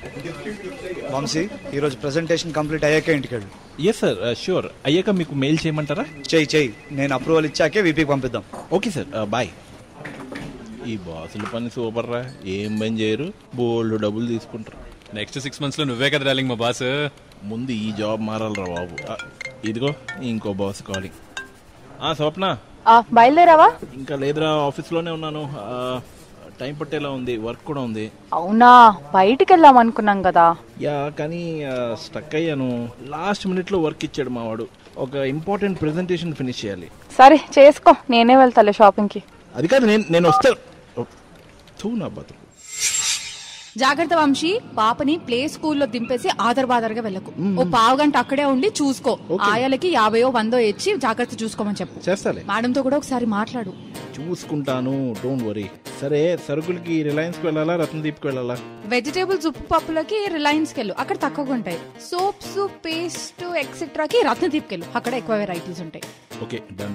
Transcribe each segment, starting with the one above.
వంశీ ఈరోజు presentation complete అయ్యాకే ఇంటికి వెళ్ళు ఎస్ సార్ షూర్ అయ్యాక మీకు మెయిల్ చేయమంటారా చెయ్యి చెయ్యి నేను అప్రూవల్ ఇచ్చాకే వీపీకి పంపిద్దాం ఓకే సార్ బాయ్ ఈ బాసుల పని సూపర్ రా ఏం పని చేయరు బోల్డ్ డబ్బులు తీసుకుంటారు నెక్స్ట్ సిక్స్ మంత్స్ లో నువ్వే కదా డార్లింగ్ మా బాస్ ముందు ఈ జాబ్ మారాలరా బాబు ఆ, ఇదిగో ఇంకో బాస్ కాలింగ్ ఆ స్వప్న ఆ, బయలుదేరావా ఇంకా లేదురా ఆఫీస్లోనే ఉన్నాను ఆ, టైం పట్టేలా ఉంది వర్క్ కూడా ఉంది అవునా బయటికి వెళ్దాం అనుకున్నాం కదా యా కానీ స్టక్ అయ్యాను లాస్ట్ మినిట్లో వర్క్ ఇచ్చాడు మావాడు ఒక ఇంపార్టెంట్ ప్రెజెంటేషన్ ఫినిష్ చేయాలి సరే చేసుకో నేనే వెళ్తాలే షాపింగ్ కి అది కాదు నేను నేను వస్తా తూ నా బతుకు జాగ్రత్త వంశీ పాపని ప్లే స్కూల్లో దింపేసి ఆదర్ బాదర్గా వెళ్ళకు ఓ పావు గంట అక్కడే ఉండి చూసుకో ఆయాలకి యాభైయో వందో ఇచ్చి జాగ్రత్త చూసుకోమని చెప్పు చేస్తాలే మేడంతో కూడా ఒకసారి మాట్లాడు చూసుకుంటాను డోంట్ వరీ సరే సరుకులకి రిలయన్స్కి వెళ్ళాలా రత్నదీప్కి వెళ్ళాలా వెజిటేబుల్స్ ఉప్పు పప్పులకి రిలయన్స్ కెళ్ళు అక్కడ తక్కువగా ఉంటాయి సోప్స్ పేస్ట్ ఎక్సెట్రాకి రత్నదీప్ కెళ్ళు అక్కడ ఎక్కువ వెరైటీస్ ఉంటాయి ఓకే డన్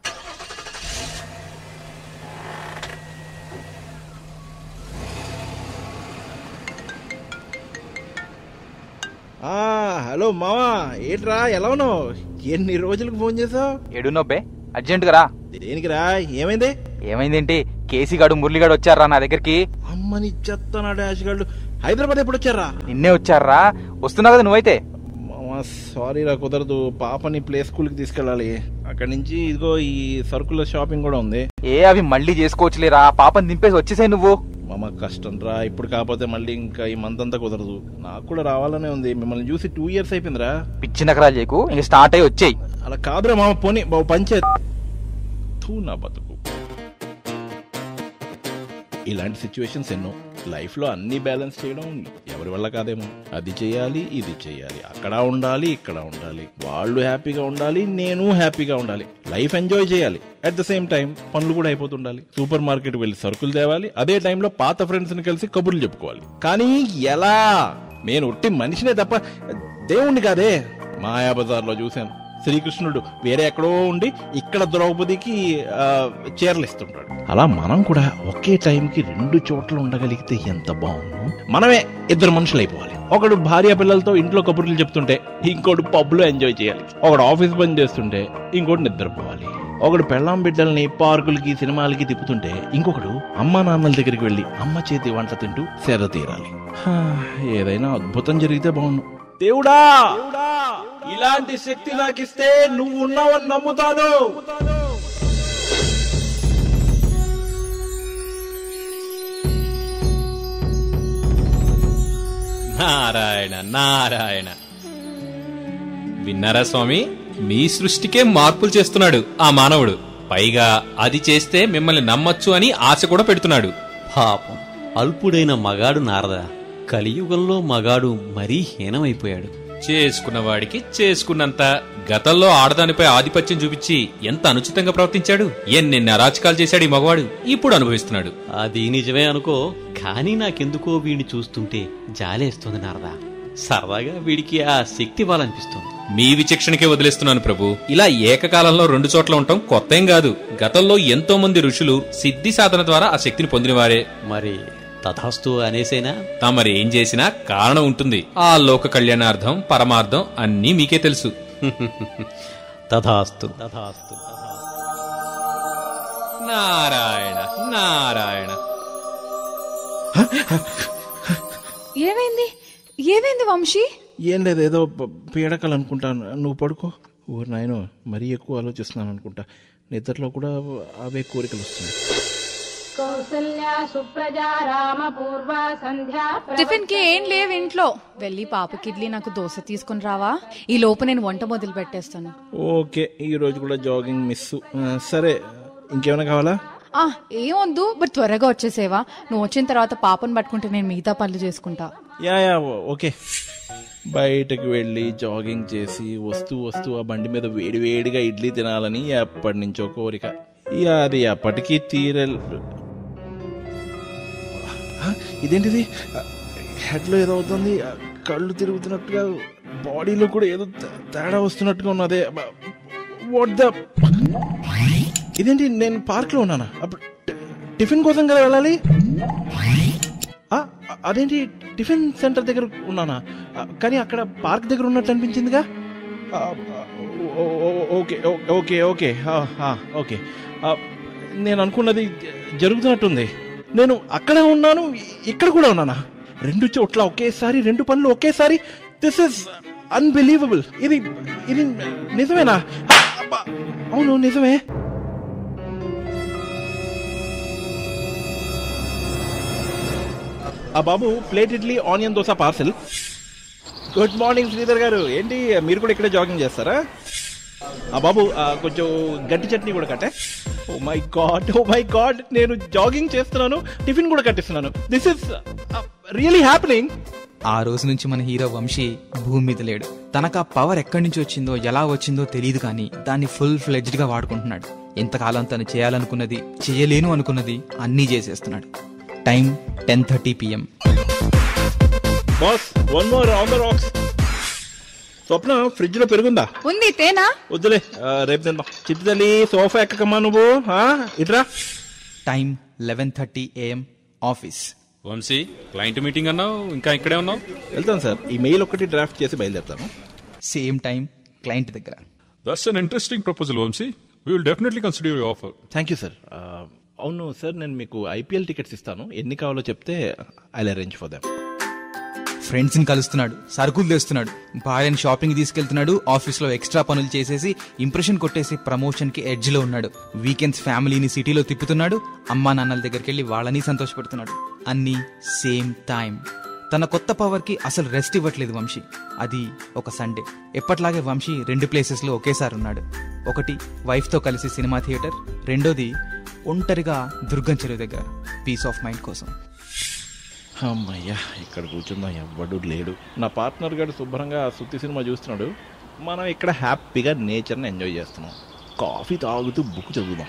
హలో మావా ఏంట్రా ఎలా ఉన్నావు ఎన్ని రోజులకు ఫోన్ చేసావు ఎడునొబ్బే అర్జెంట్ రా దేనికిరా ఏమైంది ఏమైందేంటి కేసీ గాడు మురళిగాడు వచ్చారా నా దగ్గరికి అమ్మని చెత్తనా డాష్ గాళ్ళు హైదరాబాద్ ఎప్పుడు వచ్చారా నిన్నే వచ్చారా వస్తున్నావు కదా నువ్వైతే మామా సారీ రా కుదరదు పాపని ప్లే స్కూల్కి తీసుకెళ్ళాలి అక్కడి నుంచి ఇదిగో ఈ సరుకుల షాపింగ్ కూడా ఉంది ఏ అవి మళ్ళీ చేసుకోవచ్చులేరా పాపని దింపేసి వచ్చేసాయి నువ్వు మామ కష్టం రా ఇప్పుడు కాకపోతే మళ్ళీ ఇంకా ఈ మంత్ అంతా కుదరదు నాకు కూడా రావాలనే ఉంది మిమ్మల్ని చూసి టూ ఇయర్స్ అయిపోయిందిరా పిచ్చి నకరాలు చేయకు ఇంక స్టార్ట్ అయ్యి వచ్చేయి అలా కాదురా మామ పోనీ బాబు పంచే తూ నా బతుకు ఇలాంటి సిచ్యువేషన్స్ ఎన్నో లైఫ్ లో అన్ని బ్యాలెన్స్ చేయడం ఎవరి వల్ల కాదేమో అది చేయాలి ఇది చేయాలి అక్కడ ఉండాలి ఇక్కడ ఉండాలి వాళ్ళు హ్యాపీగా ఉండాలి నేను హ్యాపీగా ఉండాలి లైఫ్ ఎంజాయ్ చేయాలి అట్ ద సేమ్ టైం పనులు కూడా అయిపోతుండాలి సూపర్ మార్కెట్ వెళ్ళి సరుకులు తేవాలి అదే టైంలో పాత ఫ్రెండ్స్ ని కలిసి కబుర్లు చెప్పుకోవాలి కానీ ఎలా నేను ఉట్టి మనిషినే తప్ప దేవుణ్ణి కాదే మాయాబజార్లో చూశాను శ్రీకృష్ణుడు వేరే ఎక్కడో ఉండి ఇక్కడ ద్రౌపదికి ఆ, చీరలు ఇస్తుంటాడు అలా మనం కూడా ఒకే టైంకి రెండు చోట్ల ఉండగలిగితే ఎంత బాగుండు మనమే ఇద్దరు మనుషులు అయిపోవాలి ఒకడు భార్య పిల్లలతో ఇంట్లో కబుర్లు చెప్తుంటే ఇంకోటి పబ్లో ఎంజాయ్ చేయాలి ఒకడు ఆఫీస్ పని చేస్తుంటే ఇంకోటి నిద్రపోవాలి ఒకడు పెళ్ళాం బిడ్డల్ని పార్కులకి సినిమాలకి తిప్పుతుంటే ఇంకొకడు అమ్మా నాన్నల దగ్గరికి వెళ్ళి అమ్మ చేతి వంట తింటూ సేద తీరాలి హా, ఏదైనా అద్భుతం జరిగితే బాగుండు దేవుడా ఇలాంటి శక్తి నాకు ఇస్తే నువ్వు ఉన్నావని నమ్ముతాను నారాయణ నారాయణ విన్నారా స్వామి మీ సృష్టికే మార్పులు చేస్తున్నాడు ఆ మానవుడు పైగా అది చేస్తే మిమ్మల్ని నమ్మొచ్చు అని ఆశ కూడా పెడుతున్నాడు పాపం అల్పుడైన మగాడు నారద కలియుగంలో మగాడు మరీ హీనమైపోయాడు చేసుకున్న వాడికి చేసుకున్నంత గతంలో ఆడదానిపై ఆధిపత్యం చూపించి ఎంత అనుచితంగా ప్రవర్తించాడు ఎన్నెన్ని అరాచకాలు చేశాడు ఈ మగవాడు ఇప్పుడు అనుభవిస్తున్నాడు అది నిజమే అనుకో కానీ నాకెందుకో వీడిని చూస్తుంటే జాలేస్తుంది నారద సరదాగా వీడికి ఆ శక్తి ఇవ్వాలనిపిస్తుంది మీ విచక్షణకే వదిలేస్తున్నాను ప్రభు ఇలా ఏకకాలంలో రెండు చోట్ల ఉండటం కొత్త ఏం కాదు గతంలో ఎంతో మంది ఋషులు సిద్ధి సాధన ద్వారా ఆ శక్తిని పొందినవారే మరి తథాస్తు అనేసేనా తమరు ఏం చేసినా కారణం ఉంటుంది ఆ లోక కళ్యాణార్థం పరమార్థం అన్నీ మీకే తెలుసు తథాస్తు తథాస్తు నారాయణ నారాయణ ఏమైంది ఏమైంది వంశీ ఏం లేదు ఏదో ప- పీడకలు అనుకుంటాను నువ్వు పడుకో ఓ నాయనో మరీ ఎక్కువ ఆలోచిస్తున్నాను అనుకుంటా నిద్రలో కూడా అవే కోరికలు వస్తున్నాయి కౌసల్యా సుప్రజా రామ పూర్వ సంధ్యా టిఫిన్ కి ఏం లేవు ఇంట్లో వెళ్ళి పాపకి ఇడ్లీ నాకు దోశ తీసుకుని రావా ఈ లోపు నేను వంట మొదలు పెట్టేస్తాను ఓకే ఈ రోజు కూడా జాగింగ్ మిస్ ఆ, సరే ఇంకేమైనా కావాలా ఆ ఏమొద్దు బట్ త్వరగా వచ్చేసేవా నువ్వు వచ్చిన తర్వాత పాపను పట్టుకుంటే నేను మిగతా పనులు చేసుకుంటా యా యా ఓ- ఓకే బయటకు వెళ్ళి జాగింగ్ చేసి వస్తూ వస్తూ ఆ బండి మీద వేడి వేడిగా ఇడ్లీ తినాలని ఎప్పటి నుంచో కోరిక ఇక అది ఎప్పటికీ తీర ఇదేంటిది హెడ్లో ఏదో అవుతుంది ఆ, కళ్ళు తిరుగుతున్నట్టుగా బాడీలో కూడా ఏదో తే- తేడా వస్తున్నట్టుగా ఉన్నదే వాట్ ద ఇదేంటి నేను పార్క్లో ఉన్నానా అప్పుడు టి- టిఫిన్ కోసం కదా వెళ్ళాలి ఆ, అదేంటి టిఫిన్ సెంటర్ దగ్గర ఉన్నానా ఆ, కానీ అక్కడ పార్క్ దగ్గర ఉన్నట్టు అనిపించిందిగా ఆ, ఓ- ఓ- ఓకే ఓ- ఓకే ఓకే ఆ, ఆ, ఓకే ఆ, నేను అనుకున్నది జ- జరుగుతున్నట్టుంది నేను అక్కడ ఉన్నాను ఇక్కడ కూడా ఉన్నానా రెండు చోట్ల ఒకేసారి రెండు పనులు ఒకేసారి దిస్ ఇస్ అన్బిలీవబుల్ ఇది ఇది నిజమేనా అబ్బా, అవును నిజమే ఆ బాబు plate idli onion dosa parcel good morning Sridhar garu ఏంటి మీరు కూడా ఇక్కడే జాగింగ్ చేస్తారా ఆ బాబు ఆ, కొంచెం గట్టి చట్నీ కూడా కట్టే oh my god oh my god నేను జాగింగ్ చేస్తున్నాను టిఫిన్ కూడా కట్టిస్తున్నాను దిస్ ఇస్ రియలీ హ్యాపెనింగ్ ఆ రోజు నుంచి మన హీరో వంశీ భూమి మీద లేడు తనకు ఆ పవర్ ఎక్కడి నుంచి వచ్చిందో ఎలా వచ్చిందో తెలియదు కానీ దాన్ని ఫుల్ ఫ్లెడ్జ్డ్ గా వాడుకుంటున్నాడు ఎంతకాలం తను చేయాలనుకున్నది చేయలేను అనుకున్నది అన్నీ చేసేస్తున్నాడు time ten thirty PM boss one more on the rocks Swapna fridge లో పెరుగుందా ఉంది తేనా వద్దులే ఆ, రేపు తిందాం చిట్టి తల్లి సోఫా ఎక్కకమ్మా నువ్వు ఆ, ఇట్రా time eleven thirty AM office Vamsi client meeting అన్నావు ఇంకా ఇక్కడే ఉన్నావు వెళ్తాను సార్ ఈ మెయిల్ ఒకటి డ్రాఫ్ట్ చేసి బయలుదేరుతాను సేమ్ టైం క్లయింట్ దగ్గర That's an interesting proposal, Vamsi. We will definitely consider your offer. Thank you sir అవును సార్ నేను మీకు ఐపీఎల్ టికెట్స్ ఇస్తాను ఎన్ని కావాలో చెప్తే I arrange for them friends ని కలుస్తున్నాడు సరుకులు తెస్తున్నాడు భార్యని షాపింగ్ తీసుకెళ్తున్నాడు ఆఫీస్ లో ఎక్స్ట్రా పనులు చేసేసి ఇంప్రెషన్ కొట్టేసి ప్రమోషన్ కి ఎడ్జ్ లో ఉన్నాడు వీకెండ్స్ ఫ్యామిలీని సిటీలో తిప్పుతున్నాడు అమ్మా నాన్నల దగ్గరికి వెళ్ళి వాళ్ళని సంతోషపెడుతున్నాడు అన్ని సేమ్ టైం తన కొత్త పవర్ కి అసలు రెస్ట్ ఇవ్వట్లేదు వంశీ అది ఒక సండే ఎప్పట్లాగే వంశీ రెండు ప్లేసెస్ లో ఒకేసారి ఉన్నాడు ఒకటి వైఫ్ తో కలిసి సినిమా థియేటర్ రెండోది ఒంటరిగా దుర్గం చెరువు దగ్గర పీస్ ఆఫ్ మైండ్ కోసం అమ్మయ్యా ఇక్కడ కూర్చుందాం ఎవ్వడు లేడు నా పార్ట్నర్ గారు శుభ్రంగా ఆ సుత్తి సినిమా చూస్తున్నాడు మనం ఇక్కడ హ్యాపీగా నేచర్ని ఎంజాయ్ చేస్తున్నాం కాఫీ తాగుతూ బుక్ చదువుదాం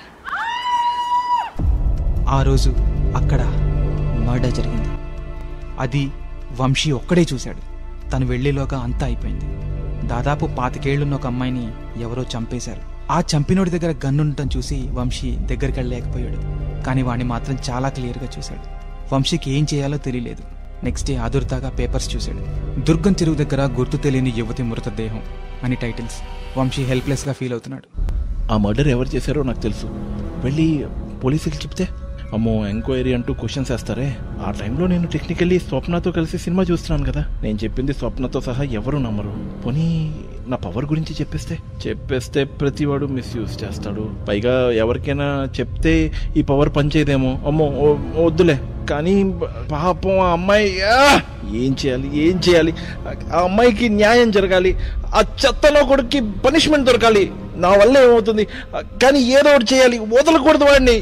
ఆ రోజు అక్కడ మర్డర్ జరిగింది అది వంశీ ఒక్కడే చూశాడు తను వెళ్లేలోగా అంతా అయిపోయింది దాదాపు పాతికేళ్లున్న ఒక అమ్మాయిని ఎవరో చంపేశారు ఆ చంపినోడి దగ్గర గన్నుండటం చూసి వంశీ దగ్గరికి వెళ్ళలేకపోయాడు కానీ వాణ్ణి మాత్రం చాలా క్లియర్గా చూశాడు వంశీకి ఏం చేయాలో తెలియలేదు నెక్స్ట్ డే ఆదుర్దాగా పేపర్స్ చూశాడు దుర్గం చెరువు దగ్గర గుర్తు తెలియని యువతి మృతదేహం అని టైటిల్స్ వంశీ హెల్ప్లెస్గా ఫీల్ అవుతున్నాడు ఆ మర్డర్ ఎవరు చేశారో నాకు తెలుసు వెళ్ళి పోలీసులకు చెప్తే అమ్మో ఎంక్వైరీ అంటూ క్వశ్చన్స్ వేస్తారే ఆ టైంలో నేను టెక్నికల్లీ స్వప్నతో కలిసి సినిమా చూస్తున్నాను కదా నేను చెప్పింది స్వప్నతో సహా ఎవరు నమ్మరు పోనీ నా పవర్ గురించి చెప్పేస్తే చెప్పేస్తే ప్రతివాడు మిస్యూజ్ చేస్తాడు పైగా ఎవరికైనా చెప్తే ఈ పవర్ పనిచేయదేమో అమ్మో ఓ- వద్దులే కానీ పాపం ఆ అమ్మాయి ఆ! ఏం చేయాలి ఏం చేయాలి ఆ అమ్మాయికి న్యాయం జరగాలి ఆ చెత్తలో కొడుక్కి పనిష్మెంట్ దొరకాలి నా వల్ల ఏమవుతుంది కానీ ఏదో ఒకటి చేయాలి వదలకూడదు వాడిని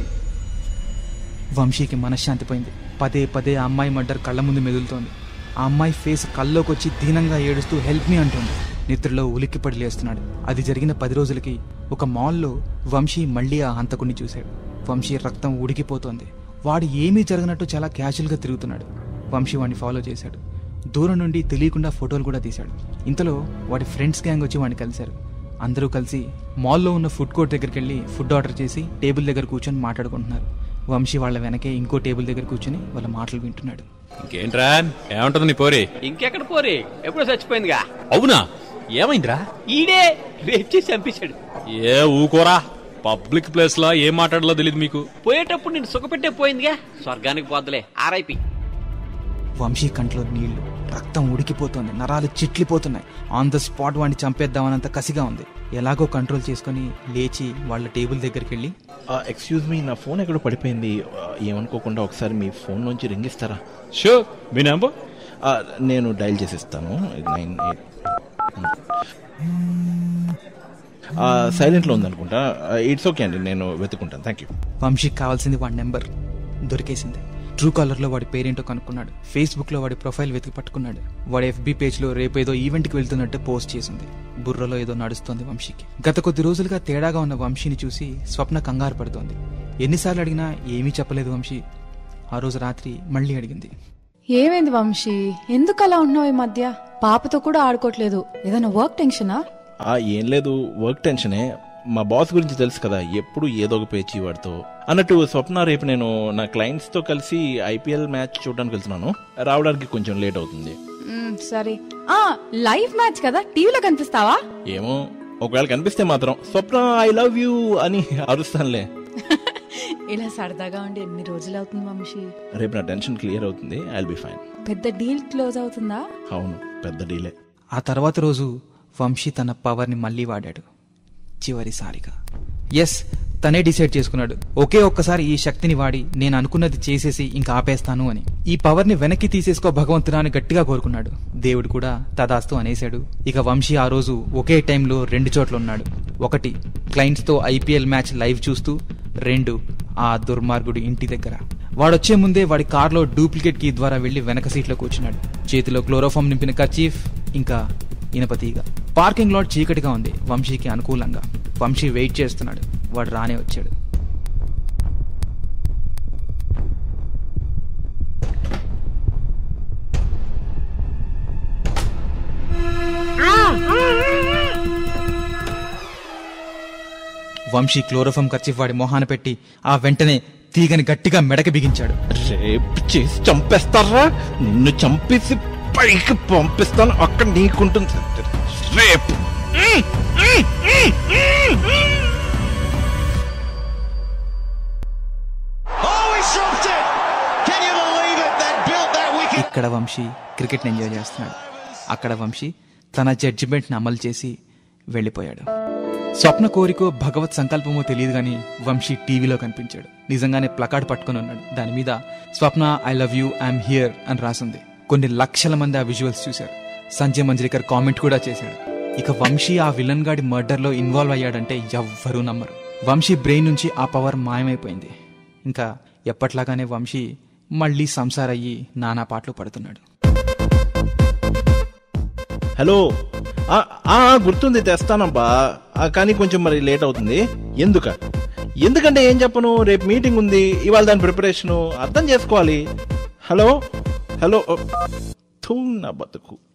వంశీకి మనశ్శాంతి పోయింది పదే పదే ఆ అమ్మాయి మర్డర్ కళ్ళ ముందు మెదులుతోంది ఆ అమ్మాయి ఫేస్ కల్లోకి వచ్చి దీనంగా ఏడుస్తూ హెల్ప్ మీ అంటుంది నిద్రలో ఉలిక్కిపడి లేస్తున్నాడు అది జరిగిన పది రోజులకి ఒక మాల్లో వంశీ మళ్ళీ ఆ హంతకుడిని చూశాడు వంశీ రక్తం ఉడికిపోతోంది వాడు ఏమీ జరగనట్టు చాలా క్యాజువల్గా తిరుగుతున్నాడు వంశీ వాడిని ఫాలో చేశాడు దూరం నుండి తెలియకుండా ఫోటోలు కూడా తీశాడు ఇంతలో వాడి ఫ్రెండ్స్ గ్యాంగ్ వచ్చి వాడిని కలిశారు అందరూ కలిసి మాల్లో ఉన్న ఫుడ్ కోర్ట్ దగ్గరికి వెళ్ళి ఫుడ్ ఆర్డర్ చేసి టేబుల్ దగ్గర కూర్చొని మాట్లాడుకుంటున్నారు వంశీ వాళ్ళ వెనకే ఇంకో టేబుల్ దగ్గర కూర్చొని వాళ్ళ మాటలు వింటున్నాడు ఇంకేంట్రా ఏమంటుంది నీ పోరి ఇంకెక్కడ పోరే ఎప్పుడో చచ్చిపోయిందిగా అవునా ఏమైందిరా ఈడే రేప్ చేసి చంపేశాడు ఏ ఊకోరా పబ్లిక్ ప్లేస్ లో ఏం మాట్లాడాలో తెలియదు మీకు పోయేటప్పుడు నేను సుఖపెట్టే పోయిందిగా స్వర్గానికి పోద్దులే ఆర్ఐపి వంశీ కంట్లో నీళ్లు రక్తం ఉడికిపోతోంది నరాలు చిట్లిపోతున్నాయి ఆన్ ద స్పాట్ వాడిని చంపేద్దామనంత కసిగా ఉంది ఎలాగో కంట్రోల్ చేసుకొని లేచి వాళ్ళ టేబుల్ దగ్గరికి వెళ్ళి ఎక్స్క్యూజ్ మీ నా ఫోన్ ఎక్కడో పడిపోయింది ఆ, ఏమనుకోకుండా ఒకసారి మీ ఫోన్ నుంచి రింగ్ ఇస్తారా షూర్ మీ నెంబర్ ఆ, నేను డైల్ చేసిస్తాను నైన్ ఎయిట్ సైలెంట్లో ఉందనుకుంటా ఇట్స్ ఓకే అండి నేను వెతుకుంటాను థ్యాంక్ యూ వంశీకి కావాల్సింది వాడి నెంబర్ దొరికేసింది ట్రూ కాలర్ లో వాడి పేరేంటో కనుక్కున్నాడు ఫేస్బుక్ లో వాడి ప్రొఫైల్ వెతికి పట్టుకున్నాడు వాడి ఎఫ్బి పేజ్ లో రేపు ఏదో ఈవెంట్ కి వెళ్తున్నట్టు పోస్ట్ చేసింది బుర్రలో ఏదో నడుస్తోంది వంశీకి గత కొద్ది రోజులుగా తేడాగా ఉన్న వంశీని చూసి స్వప్న కంగారు పడుతోంది ఎన్నిసార్లు అడిగినా ఏమీ చెప్పలేదు వంశీ ఆ రోజు రాత్రి మళ్ళీ అడిగింది ఏమైంది వంశీ ఎందుకు అలా ఉన్నావు ఈ మధ్య పాపతో కూడా ఆడుకోవట్లేదు ఏదైనా వర్క్ టెన్షనా ఆ, ఏం లేదు వర్క్ టెన్షనే మా బాస్ గురించి తెలుసు కదా ఎప్పుడు ఏదో ఒక పేచి వాడితో అన్నట్టు స్వప్న రేపు నేను నా క్లయింట్స్ తో కలిసి ఐపీఎల్ మ్యాచ్ చూడడానికి వెళ్తున్నాను రావడానికి కొంచెం లేట్ అవుతుంది మ్, సరే ఆ లైవ్ మ్యాచ్ కదా టీవీలో కనిపిస్తావా ఏమో ఒకవేళ కనిపిస్తే మాత్రం స్వప్న ఐ లవ్ యూ అని అరుస్తానులే ఇలా సరదాగా ఉండి ఎన్ని రోజులు అవుతుంది వంశీ రేపు నా టెన్షన్ క్లియర్ అవుతుంది ఐ బి ఫైన్ పెద్ద డీల్ క్లోజ్ అవుతుందా అవును పెద్ద డీలే ఆ తర్వాత రోజు వంశీ తన పవర్ని మళ్ళీ వాడాడు చివరిసారిగా ఎస్ తనే డిసైడ్ చేసుకున్నాడు ఒకే ఒక్కసారి ఈ శక్తిని వాడి నేను అనుకున్నది చేసేసి ఇంకా ఆపేస్తాను అని ఈ పవర్ ని వెనక్కి తీసేసుకో భగవంతుడా అని గట్టిగా కోరుకున్నాడు దేవుడు కూడా తదాస్తు అనేశాడు ఇక వంశీ ఆ రోజు ఒకే టైంలో రెండు చోట్ల ఉన్నాడు ఒకటి క్లయింట్స్ తో ఐపీఎల్ మ్యాచ్ లైవ్ చూస్తూ రెండు ఆ దుర్మార్గుడి ఇంటి దగ్గర వాడొచ్చే ముందే వాడి కార్లో డూప్లికేట్ కీ ద్వారా వెళ్లి వెనక సీట్లో కూర్చున్నాడు చేతిలో క్లోరోఫామ్ నింపిన కచీఫ్ ఇంకా ఇనపతీగ పార్కింగ్ లాట్ చీకటిగా ఉంది వంశీకి అనుకూలంగా వంశీ వెయిట్ చేస్తున్నాడు వాడు రానే వచ్చాడు వంశీ క్లోరోఫామ్ కచ్చిఫ్ వాడి మొహాన పెట్టి ఆ వెంటనే తీగని గట్టిగా మెడకి బిగించాడు రేపు చేసి చంపేస్తారా నిన్ను చంపేసి పైకి పంపిస్తాను అక్కడ నీకుంటుంది రేపు ఇక్కడ వంశీ క్రికెట్ని ఎంజాయ్ చేస్తున్నాడు అక్కడ వంశీ తన జడ్జిమెంట్ని అమలు చేసి వెళ్ళిపోయాడు స్వప్న కోరికో భగవత్ సంకల్పమో తెలియదు కానీ వంశీ టీవీలో కనిపించాడు నిజంగానే ప్లకార్డ్ పట్టుకొని ఉన్నాడు దాని మీద Swapna I love you I'm here అని రాసింది కొన్ని లక్షల మంది ఆ విజువల్స్ చూశారు సంజయ్ మంజ్రేకర్ కామెంట్ కూడా చేశాడు ఇక వంశీ ఆ విలన్ గాడి మర్డర్లో ఇన్వాల్వ్ అయ్యాడంటే ఎవ్వరూ నమ్మరు వంశీ బ్రెయిన్ నుంచి ఆ పవర్ మాయమైపోయింది ఇంకా ఎప్పట్లాగానే వంశీ మళ్ళీ సంసారయ్యి నానా పాటలు పడుతున్నాడు హలో ఆ, ఆ, గుర్తుంది తెస్తానబ్బా ఆ, కానీ కొంచెం మరి లేట్ అవుతుంది ఎందుక ఎందుకంటే ఏం చెప్పను రేపు మీటింగ్ ఉంది ఇవాళ దాని ప్రిపరేషన్ అర్థం చేసుకోవాలి హలో హలో ఓ, థూ నా బతుకు